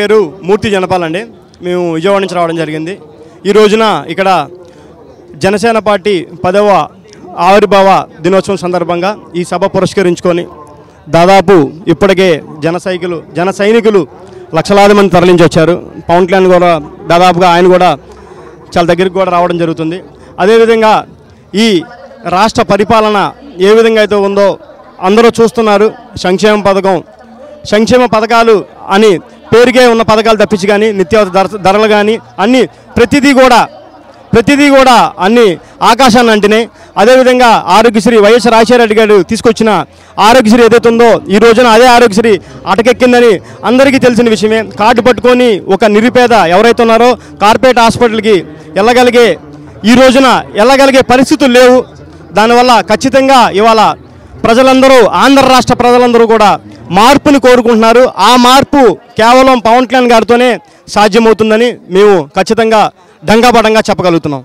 పేరు మూర్తి జనపాలండి మేము విజయవాడ నుంచి రావడం జరిగింది ఈ రోజున ఇక్కడ జనసేన పార్టీ పదవ ఆవిర్భావ దినోత్సవం సందర్భంగా ఈ సభ పురస్కరించుకొని దాదాపు ఇప్పటికే జన సైకిలు జన సైనికులు లక్షలాది మంది తరలించి వచ్చారు పవన్ కళ్యాణ్ కూడా దాదాపుగా ఆయన కూడా చాలా దగ్గరికి కూడా రావడం జరుగుతుంది అదేవిధంగా ఈ రాష్ట్ర పరిపాలన ఏ విధంగా అయితే ఉందో అందరూ చూస్తున్నారు సంక్షేమ పథకం సంక్షేమ పథకాలు అని పేరుకే ఉన్న పథకాలు తప్పించి కానీ నిత్యావసర ధర ధరలు కానీ అన్ని ప్రతిదీ కూడా ప్రతిదీ కూడా అన్ని ఆకాశాన్ని అంటినాయి అదేవిధంగా ఆరోగ్యశ్రీ వైఎస్ రాజశేఖర రెడ్డి గారు తీసుకొచ్చిన ఆరోగ్యశ్రీ ఏదైతే ఉందో ఈ రోజున అదే ఆరోగ్యశ్రీ అటకెక్కిందని అందరికీ తెలిసిన విషయమే కార్డు పట్టుకొని ఒక నిరుపేద ఎవరైతే ఉన్నారో కార్పొరేట్ హాస్పిటల్కి వెళ్ళగలిగే ఈ రోజున వెళ్ళగలిగే పరిస్థితులు లేవు దానివల్ల ఖచ్చితంగా ఇవాళ ప్రజలందరూ ఆంధ్ర రాష్ట్ర ప్రజలందరూ కూడా మార్పుని కోరుకుంటున్నారు ఆ మార్పు కేవలం పవన్ కళ్యాణ్ గారితోనే సాధ్యమవుతుందని మేము ఖచ్చితంగా డంగాబడంగా చెప్పగలుగుతున్నాం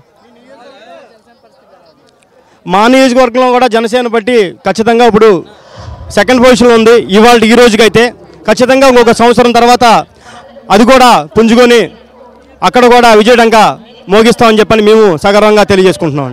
మా నియోజకవర్గంలో కూడా జనసేన బట్టి ఖచ్చితంగా ఇప్పుడు సెకండ్ పొజిషన్లో ఉంది ఇవాళ ఈ రోజుకైతే ఖచ్చితంగా ఇంకొక సంవత్సరం తర్వాత అది కూడా పుంజుకొని అక్కడ కూడా విజయడంక మోగిస్తామని చెప్పని మేము సగర్వంగా తెలియజేసుకుంటున్నాం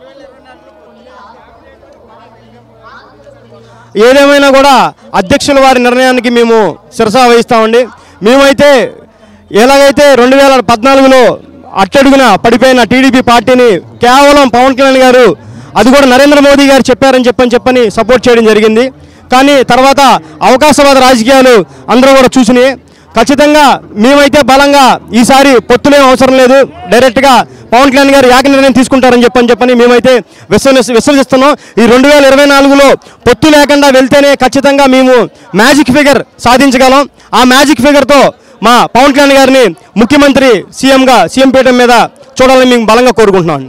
ఏదేమైనా కూడా అధ్యక్షుల వారి నిర్ణయానికి మేము శిరసా వహిస్తామండి మేమైతే ఎలాగైతే రెండు వేల పద్నాలుగులో అట్టడుగున పడిపోయిన టీడీపీ పార్టీని కేవలం పవన్ కళ్యాణ్ గారు అది కూడా నరేంద్ర మోదీ గారు చెప్పారని చెప్పని చెప్పని సపోర్ట్ చేయడం జరిగింది కానీ తర్వాత అవకాశవాద రాజకీయాలు అందరూ కూడా చూసినాయి ఖచ్చితంగా మేమైతే బలంగా ఈసారి పొత్తులేం అవసరం లేదు డైరెక్ట్గా పవన్ కళ్యాణ్ గారు ఏక నిర్ణయం తీసుకుంటారని చెప్పని చెప్పని మేమైతే విశ్వసి విశ్వసిస్తున్నాం ఈ రెండు వేల ఇరవై నాలుగులో పొత్తు లేకుండా వెళ్తేనే ఖచ్చితంగా మేము మ్యాజిక్ ఫిగర్ సాధించగలం ఆ మ్యాజిక్ ఫిగర్తో మా పవన్ కళ్యాణ్ గారిని ముఖ్యమంత్రి సీఎంగా సీఎం పీఠం మీద చూడాలని మేము బలంగా కోరుకుంటున్నాం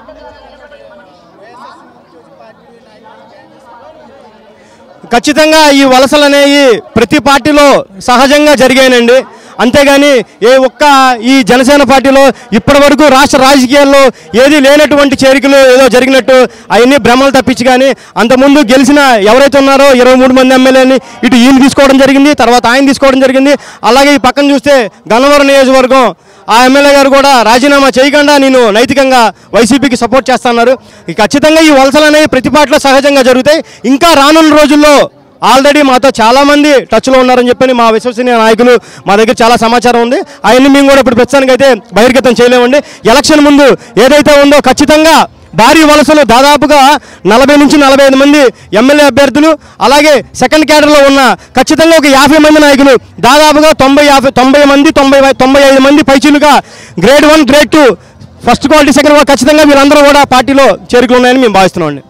ఖచ్చితంగా ఈ వలసలు అనేవి ప్రతి పార్టీలో సహజంగా జరిగాయండి అంతేగాని ఏ ఒక్క ఈ జనసేన పార్టీలో ఇప్పటి వరకు రాష్ట్ర రాజకీయాల్లో ఏది లేనటువంటి చేరికలు ఏదో జరిగినట్టు అవన్నీ భ్రమలు తప్పించి కానీ అంతకుముందు గెలిచిన ఎవరైతే ఉన్నారో ఇరవై మూడు మంది ఎమ్మెల్యేని ఇటు ఈయన తీసుకోవడం జరిగింది తర్వాత ఆయన తీసుకోవడం జరిగింది అలాగే ఈ పక్కన చూస్తే గన్నవరం నియోజకవర్గం ఆ ఎమ్మెల్యే గారు కూడా రాజీనామా చేయకుండా నేను నైతికంగా వైసీపీకి సపోర్ట్ చేస్తున్నారు ఈ ఖచ్చితంగా ఈ వలసలు అనేవి ప్రతి పార్టీలో సహజంగా జరుగుతాయి ఇంకా రానున్న రోజుల్లో ఆల్రెడీ మాతో చాలామంది టచ్లో ఉన్నారని చెప్పని మా విశ్వసనీయ నాయకులు మా దగ్గర చాలా సమాచారం ఉంది అవన్నీ మేము కూడా ఇప్పుడు ప్రస్తుతానికి అయితే బహిర్గతం చేయలేమండి ఎలక్షన్ ముందు ఏదైతే ఉందో ఖచ్చితంగా భారీ వలసలు దాదాపుగా నలభై నుంచి నలభై ఐదు మంది ఎమ్మెల్యే అభ్యర్థులు అలాగే సెకండ్ క్యాడర్లో ఉన్న ఖచ్చితంగా ఒక యాభై మంది నాయకులు దాదాపుగా తొంభై యాభై తొంభై మంది తొంభై తొంభై ఐదు మంది పైచీలుగా grade one grade two first quality second ఖచ్చితంగా వీళ్ళందరూ కూడా పార్టీలో చేరుకులు ఉన్నాయని మేము భావిస్తున్నాం అండి